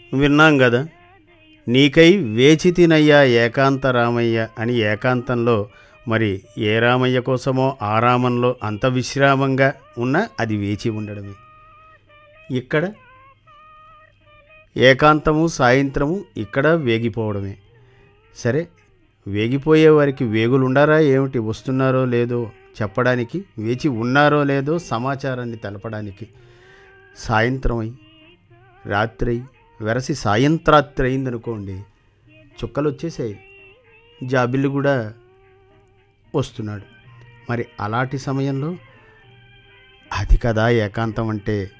విన్నాం కదా నీకై వేచి తినయ్యా ఏకాంత రామయ్య అని ఏకాంతంలో మరి ఏ రామయ్య కోసమో ఆ రామంలో అంత విశ్రామంగా ఉన్నా అది వేచి ఉండడమే ఇక్కడ ఏకాంతము సాయంత్రము ఇక్కడ వేగిపోవడమే సరే వేగిపోయే వారికి వేగులు ఉండారా ఏమిటి వస్తున్నారో లేదో చెప్పడానికి వేచి ఉన్నారో లేదో సమాచారాన్ని తెలపడానికి సాయంత్రం అయి రాత్రి అయి వెరసి సాయంత్రాత్రి అయిందనుకోండి చుక్కలు వచ్చేసాయి జాబిల్లు కూడా వస్తున్నాడు మరి అలాంటి సమయంలో అది కదా ఏకాంతం అంటే